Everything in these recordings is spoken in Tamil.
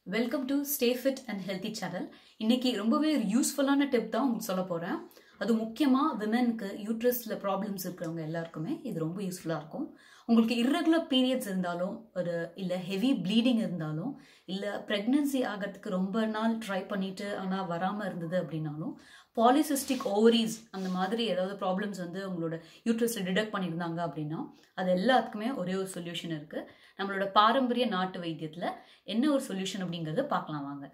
welcome to stay fit and healthy channel இன்னைக்கு ரொம்பவே ஒரு யூஸ்ஃபுல்லான டிப் தான் உங்களுக்கு சொல்ல போகிறேன் அது முக்கியமாக விமென்க்கு யூட்ரஸில் ப்ராப்ளம்ஸ் இருக்கிறவங்க எல்லாருக்குமே இது ரொம்ப யூஸ்ஃபுல்லாக இருக்கும் உங்களுக்கு irregular பீரியட்ஸ் இருந்தாலும் ஒரு இல்லை ஹெவி ப்ளீடிங் இருந்தாலும் இல்லை ப்ரெக்னென்சி ஆகிறதுக்கு ரொம்ப நாள் ட்ரை பண்ணிட்டு ஆனால் வராமல் இருந்தது அப்படின்னாலும் பாலிசிஸ்டிக் ஓவரிஸ் அந்த மாதிரி ஏதாவது ப்ராப்ளம்ஸ் வந்து உங்களோட யூட்ரஸில் டிடெக்ட் பண்ணியிருந்தாங்க அப்படின்னா அது எல்லாத்துக்குமே ஒரே ஒரு சொல்யூஷன் இருக்குது நம்மளோட பாரம்பரிய நாட்டு வைத்தியத்தில் என்ன ஒரு சொல்யூஷன் அப்படிங்கறத பார்க்கலாம் வாங்க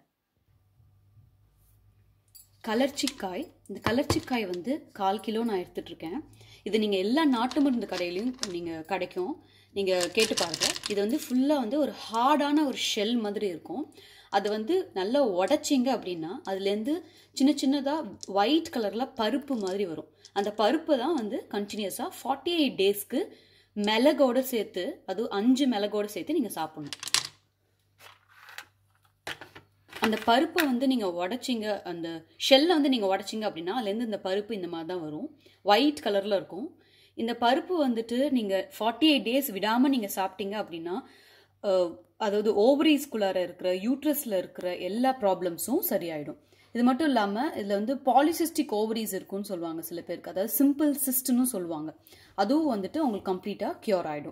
கலர்ச்சிக்காய் இந்த கலர்ச்சிக்காய் வந்து கால் கிலோ நான் எடுத்துட்டு இருக்கேன் இது நீங்கள் எல்லா நாட்டு மருந்து கடையிலையும் நீங்கள் கிடைக்கும் நீங்கள் கேட்டு பாருங்க இது வந்து ஃபுல்லாக வந்து ஒரு ஹார்டான ஒரு ஷெல் மாதிரி இருக்கும் அது வந்து நல்லா உடைச்சிங்க அப்படின்னா அதுலேருந்து சின்ன சின்னதாக ஒயிட் கலரில் பருப்பு மாதிரி வரும் அந்த பருப்பு தான் வந்து கண்டினியூஸாக ஃபார்ட்டி எயிட் டேஸ்க்கு மிளகோட சேர்த்து அதுவும் அஞ்சு மிளகோட சேர்த்து நீங்கள் சாப்பிடணும் அந்த பருப்பை வந்து நீங்கள் உடைச்சிங்க அந்த ஷெல்லை வந்து நீங்கள் உடைச்சிங்க அப்படின்னா அதுலேருந்து இந்த பருப்பு இந்த மாதிரி தான் வரும் ஒயிட் கலரில் இருக்கும் இந்த பருப்பு வந்துட்டு நீங்கள் ஃபார்ட்டி எயிட் டேஸ் விடாமல் நீங்கள் சாப்பிட்டீங்க அப்படின்னா அஹ், அதாவது ஓவரீஸ்குள்ளார இருக்கிற யூட்ரஸில் இருக்கிற எல்லா ப்ராப்ளம்ஸும் சரியாயிடும் இது மட்டும் இல்லாமல் இதில் வந்து பாலிசிஸ்டிக் ஓவரிஸ் இருக்குன்னு சொல்லுவாங்க சில பேருக்கு அதாவது சிம்பிள் சிஸ்ட்னு சொல்லுவாங்க அதுவும் வந்துட்டு உங்களுக்கு கம்ப்ளீட்டாக க்யூர் ஆகிடும்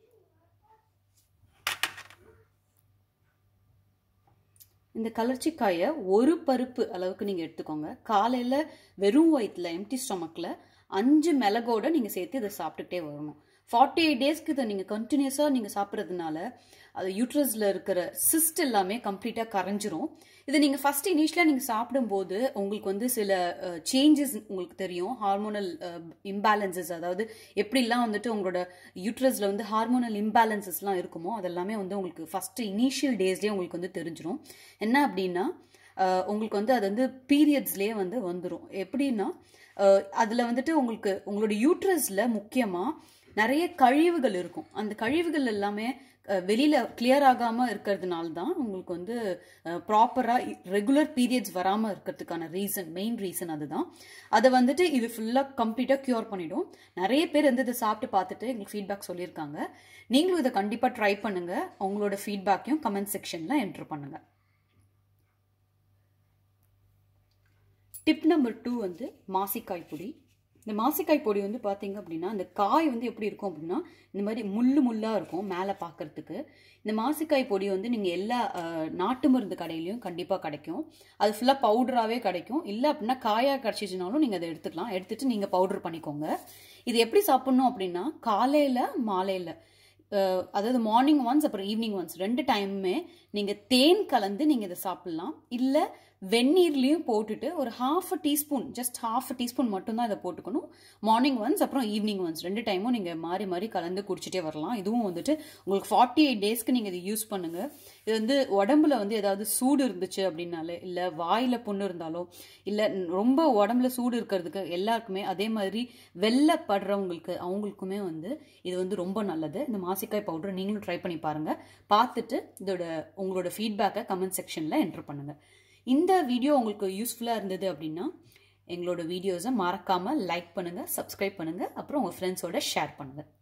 இந்த கலர்ச்சிக்காயை ஒரு பருப்பு அளவுக்கு நீங்கள் எடுத்துக்கோங்க காலையில் வெறும் வயிற்றில் எம்டி ஸ்டொமக்கில் அஞ்சு மிளகோட நீங்கள் சேர்த்து இதை சாப்பிட்டுக்கிட்டே வரணும் ஃபார்ட்டி எயிட் டேஸ்க்கு இதை நீங்கள் கண்டினியூஸாக நீங்கள் சாப்பிட்றதுனால அது யூட்ரஸில் இருக்கிற சிஸ்ட் எல்லாமே கம்ப்ளீட்டாக கரைஞ்சிரும் இதை நீங்கள் ஃபர்ஸ்ட் இனிஷியலாக நீங்கள் சாப்பிடும்போது உங்களுக்கு வந்து சில சேஞ்சஸ் உங்களுக்கு தெரியும் ஹார்மோனல் இம்பேலன்சஸ் அதாவது எப்படிலாம் வந்துட்டு உங்களோட யூட்ரஸில் வந்து ஹார்மோனல் இம்பேலன்சஸ்லாம் இருக்குமோ அதெல்லாமே வந்து உங்களுக்கு ஃபர்ஸ்ட் இனிஷியல் டேஸ்லேயே உங்களுக்கு வந்து தெரிஞ்சிரும் என்ன அப்படின்னா அஹ், உங்களுக்கு வந்து அது வந்து பீரியட்ஸ்லேயே வந்து வந்துடும் எப்படின்னா அதில் வந்துட்டு உங்களுக்கு உங்களோட யூட்ரஸில் முக்கியமாக நிறைய கழிவுகள் இருக்கும் அந்த கழிவுகள் எல்லாமே அஹ், வெளியில கிளியர் ஆகாம இருக்கிறதுனால தான் உங்களுக்கு வந்து ப்ராப்பரா ரெகுலர் பீரியட்ஸ் வராம இருக்கிறதுக்கான ரீசன் மெயின் ரீசன் அதுதான் அதை வந்துட்டு இது ஃபுல்லா கம்ப்ளீட்டா கியூர் பண்ணிடும் நிறைய பேர் வந்து இதை சாப்பிட்டு பார்த்துட்டு எங்களுக்கு ஃபீட்பேக் சொல்லியிருக்காங்க நீங்களும் இதை கண்டிப்பா ட்ரை பண்ணுங்க உங்களோட ஃபீட்பேக்கையும் கமெண்ட் செக்ஷன்ல என்டர் பண்ணுங்க டிப் நம்பர் டூ வந்து மாசிக்காய் பொடி இந்த மாசிக்காய் பொடி வந்து பார்த்தீங்க அப்படின்னா இந்த காய் வந்து எப்படி இருக்கும் அப்படின்னா இந்த மாதிரி முள்ளு முள்ளாக இருக்கும் மேலே பார்க்கறதுக்கு இந்த மாசிக்காய் பொடி வந்து நீங்கள் எல்லா அஹ், நாட்டு மருந்து கடையிலையும் கண்டிப்பாக கிடைக்கும் அது ஃபுல்லாக பவுடராகவே கிடைக்கும் இல்லை அப்படின்னா காயாக கிடச்சிச்சுனாலும் நீங்கள் அதை எடுத்துக்கலாம் எடுத்துட்டு நீங்கள் பவுடர் பண்ணிக்கோங்க இது எப்படி சாப்பிட்ணும் அப்படின்னா காலையில் மாலையில் அஹ் அதாவது மார்னிங் ஒன்ஸ் அப்புறம் ஈவினிங் ஒன்ஸ் ரெண்டு டைமுமே நீங்கள் தேன் கலந்து நீங்கள் இதை சாப்பிட்லாம் இல்லை வெந்நீர்லேயும் போட்டுட்டு ஒரு half teaspoon just half teaspoon மட்டும்தான் இதை போட்டுக்கணும் மார்னிங் ஒன்ஸ் அப்புறம் ஈவினிங் ஒன்ஸ் ரெண்டு டைமும் நீங்கள் மாறி மாறி கலந்து குடிச்சிட்டே வரலாம் இதுவும் வந்துட்டு உங்களுக்கு ஃபார்ட்டி எயிட் டேஸ்க்கு நீங்கள் இதை யூஸ் பண்ணுங்கள் இது வந்து உடம்புல வந்து ஏதாவது சூடு இருந்துச்சு அப்படின்னாலே இல்லை வாயில் புண்ணு இருந்தாலோ இல்லை ரொம்ப உடம்புல சூடு இருக்கிறதுக்கு எல்லாருக்குமே அதே மாதிரி வெள்ளை படுறவங்களுக்கு அவங்களுக்குமே வந்து இது வந்து ரொம்ப நல்லது இந்த மாசிக்காய் பவுடர் நீங்களும் ட்ரை பண்ணி பாருங்க பார்த்துட்டு இதோட உங்களோட ஃபீட்பேக்கை கமெண்ட் செக்ஷனில் என்டர் பண்ணுங்க இந்த வீடியோ உங்களுக்கு யூஸ்ஃபுல்லாக இருந்தது அப்படின்னா எங்களோட வீடியோஸை மறக்காமல் லைக் பண்ணுங்கள் சப்ஸ்கிரைப் பண்ணுங்கள் அப்புறம் உங்கள் ஃப்ரெண்ட்ஸோட ஷேர் பண்ணுங்கள்